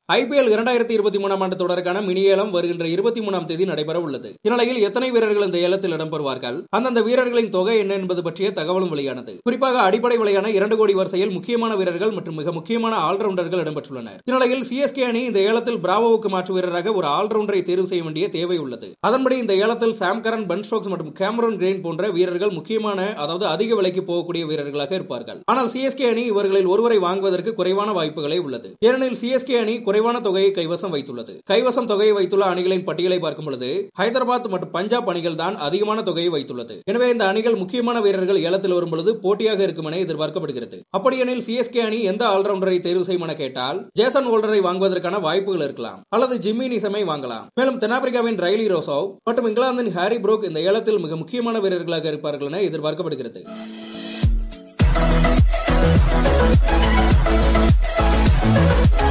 IPL இரண்டாயிரத்தி இருபத்தி மூணாம் ஆண்டு தொடருக்கான மினி ஏலம் வருகின்ற இருபத்தி மூணாம் தேதி நடைபெற உள்ளது இந்நிலையில் எத்தனை வீரர்கள் இந்த ஏலத்தில் இடம்பெறுவார்கள் அந்தந்த வீரர்களின் தொகை என்ன என்பது பற்றிய தகவலும் வெளியானது குறிப்பாக அடிப்படை விலையான இரண்டு கோடி வரிசையில் முக்கியமான வீரர்கள் மற்றும் மிக முக்கியமான ஆல்ரவுண்டர்கள் இடம்பெற்றுள்ளனர் இந்நிலையில் சிஎஸ்கே அணி இந்த ஏலத்தில் பிராவோவுக்கு மாற்று வீரராக ஒரு ஆல்ரவுண்டரை தேர்வு செய்ய வேண்டிய தேவை உள்ளது அதன்படி இந்த ஏலத்தில் சாம் கரன் பென் ஸ்டோக்ஸ் மற்றும் கேமரன் கிரீன் போன்ற வீரர்கள் முக்கியமான அதாவது அதிக விலைக்கு போகக்கூடிய வீரர்களாக இருப்பார்கள் ஆனால் சிஎஸ்கே அணி இவர்களில் ஒருவரை வாங்குவதற்கு குறைவான வாய்ப்புகளே உள்ளது ஏனெனில் சிஎஸ்கே அணி குறைவான தொகையை கைவசம் வைத்துள்ளது கைவசம் தொகையை வைத்துள்ள அணிகளின் பட்டியலை பார்க்கும் பொழுது ஹைதராபாத் மற்றும் பஞ்சாப் அணிகள் தான் அதிகமான தொகையை வைத்துள்ளது எனவே இந்த அணிகள் முக்கியமான வீரர்கள் ஏலத்தில் வரும் பொழுது போட்டியாக இருக்கும் என எதிர்பார்க்கப்படுகிறது அப்படியெனில் சிஎஸ்கே அணி எந்த ஆல்ரவுண்டரை தேர்வு செய்யும் என கேட்டால் ஜேசன் ஹோல்டரை வாங்குவதற்கான வாய்ப்புகள் இருக்கலாம் அல்லது ஜிம்மி நிசமை வாங்கலாம் மேலும் தென்னாப்பிரிக்காவின் ரைலி ரோசோவ் மற்றும் இங்கிலாந்தின் ஹாரி புரோக் இந்த ஏலத்தில் மிக முக்கியமான வீரர்களாக இருப்பார்கள் என எதிர்பார்க்கப்படுகிறது Thank you.